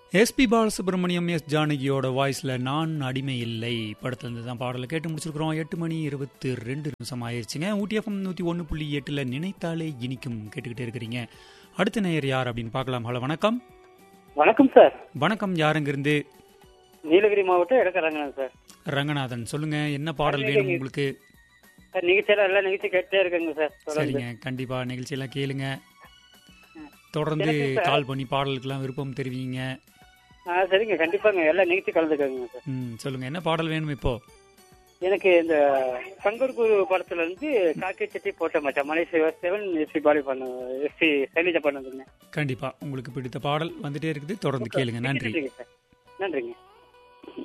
SP Balasubramaniam S ஜானகியோட வாய்ஸ்ல நான் அடிமை இல்லை படத்துல இருந்து தான் பாடலை கேட்டு முடிச்சிருக்கிறோம் எட்டு மணி இருபத்தி ரெண்டு நிமிஷம் ஆயிருச்சுங்க ஊட்டி எஃப்எம் நூத்தி ஒன்று புள்ளி எட்டுல நினைத்தாலே இனிக்கும் கேட்டுக்கிட்டே இருக்கிறீங்க அடுத்த நேயர் யார் அப்படின்னு பார்க்கலாம் ஹலோ வணக்கம் வணக்கம் சார் வணக்கம் யாருங்கிருந்து நீலகிரி மாவட்டம் இடக்கரங்கன் சார் ரங்கநாதன் சொல்லுங்க என்ன பாடல் வேணும் உங்களுக்கு சார் நிகழ்ச்சியில எல்லா நிகழ்ச்சி கேட்டே இருக்குங்க சார் தொடர்ந்து சரிங்க கண்டிப்பா நிகழ்ச்சியெல்லாம் கேளுங்க தொடர்ந்து எனக்கு சார் கால் பண்ணி பாடலுக்கெல்லாம் விருப்பம் தெரிவிங்க ஆ சரிங்க கண்டிப்பாங்க எல்லா நிகழ்ச்சி கலந்துக்கோங்க சார் ம் சொல்லுங்க என்ன பாடல் வேணும் இப்போ எனக்கு இந்த சங்கர் குரு படத்துல இருந்து காக்கை சட்டி போட்ட மச்சான் மலை சிவன் எஸ்பி பாலி பண்ண எஸ்பி சைலஜா பண்ணதுங்க கண்டிப்பா உங்களுக்கு பிடித்த பாடல் வந்துட்டே இருக்குது தொடர்ந்து கேளுங்க நன்றி நன்றிங்க சார் நன்றிங்க